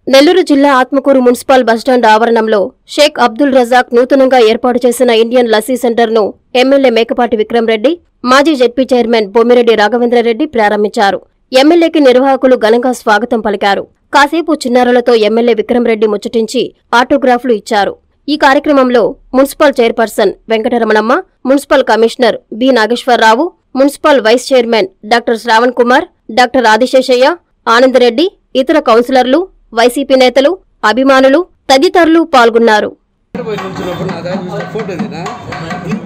నెల్లూరు జిల్లా Atmakur municipal bus stand ఆవరణంలో షేక్ అబ్దుల్ రజాక్ నూతనంగా ఏర్పాటు చేసిన ఇండియన్ లస్సీ సెంటర్ను ఎమ్మెల్యే మేకపాటి విక్రమ్ రెడ్డి మాజీ జెడ్పీ చైర్మన్ బొమ్మిరెడ్డి రాఘవేంద్రరెడ్డి ప్రారంభించారు ఎమ్మెల్యేకి నిర్వాహకులు ఘనంగా స్వాగతం పలికారు కాసేపు చిన్నారులతో ఎమ్మెల్యే విక్రమ్ రెడ్డి ముచ్చటించి ఆటోగ్రాఫ్లు ఇచ్చారు ఈ కార్యక్రమంలో municipal chairperson Venkataramanamma municipal commissioner B Nageswararao municipal vice chairman doctor Sravan Kumar doctor Adiseshaiah Anandareddy ఇతర కౌన్సిలర్లు వైసీపీ నేతలు అభిమానులు తదితరులు పాల్గొన్నారు పోయి నుంచున్నప్పుడు నా దగ్గర చూసిన ఫోటో ఇదేనా